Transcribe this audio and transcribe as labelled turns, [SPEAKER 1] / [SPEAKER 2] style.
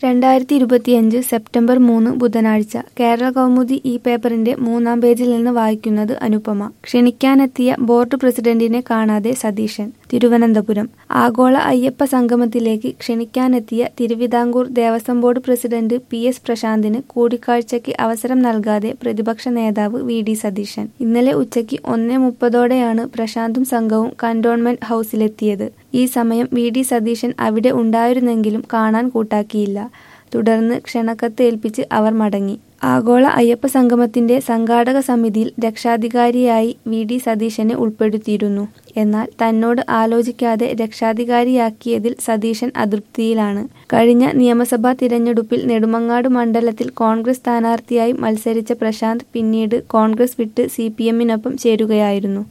[SPEAKER 1] രണ്ടായിരത്തി ഇരുപത്തിയഞ്ച് സെപ്റ്റംബർ മൂന്ന് ബുധനാഴ്ച കേരള കൗമുദി ഈ പേപ്പറിന്റെ മൂന്നാം പേജിൽ നിന്ന് വായിക്കുന്നത് അനുപമ ക്ഷണിക്കാനെത്തിയ ബോർഡ് പ്രസിഡന്റിനെ കാണാതെ സതീശൻ തിരുവനന്തപുരം ആഗോള അയ്യപ്പ സംഗമത്തിലേക്ക് ക്ഷണിക്കാനെത്തിയ Thiruvithamkoor Devaswom board president P S പ്രശാന്തിന് കൂടിക്കാഴ്ചയ്ക്ക് അവസരം നൽകാതെ പ്രതിപക്ഷ നേതാവ് വി ഡി സതീശൻ ഇന്നലെ ഉച്ചയ്ക്ക് ഒന്നേ മുപ്പതോടെയാണ് പ്രശാന്തും സംഘവും കന്റോൺമെന്റ് ഹൌസിലെത്തിയത് ഈ സമയം വി ഡി സതീശൻ അവിടെ ഉണ്ടായിരുന്നെങ്കിലും കാണാൻ കൂട്ടാക്കിയില്ല തുടർന്ന് ക്ഷണക്കത്ത് ഏൽപ്പിച്ച് അവർ മടങ്ങി ആഗോള അയ്യപ്പ സംഗമത്തിന്റെ സംഘാടക സമിതിയിൽ രക്ഷാധികാരിയായി വി ഡി സതീശനെ ഉൾപ്പെടുത്തിയിരുന്നു എന്നാൽ തന്നോട് ആലോചിക്കാതെ രക്ഷാധികാരിയാക്കിയതിൽ സതീശൻ അതൃപ്തിയിലാണ് കഴിഞ്ഞ നിയമസഭാ തിരഞ്ഞെടുപ്പിൽ നെടുമങ്ങാട് മണ്ഡലത്തിൽ കോൺഗ്രസ് സ്ഥാനാർത്ഥിയായി മത്സരിച്ച പ്രശാന്ത് പിന്നീട് കോൺഗ്രസ് വിട്ട് സി പി എമ്മിനൊപ്പം ചേരുകയായിരുന്നു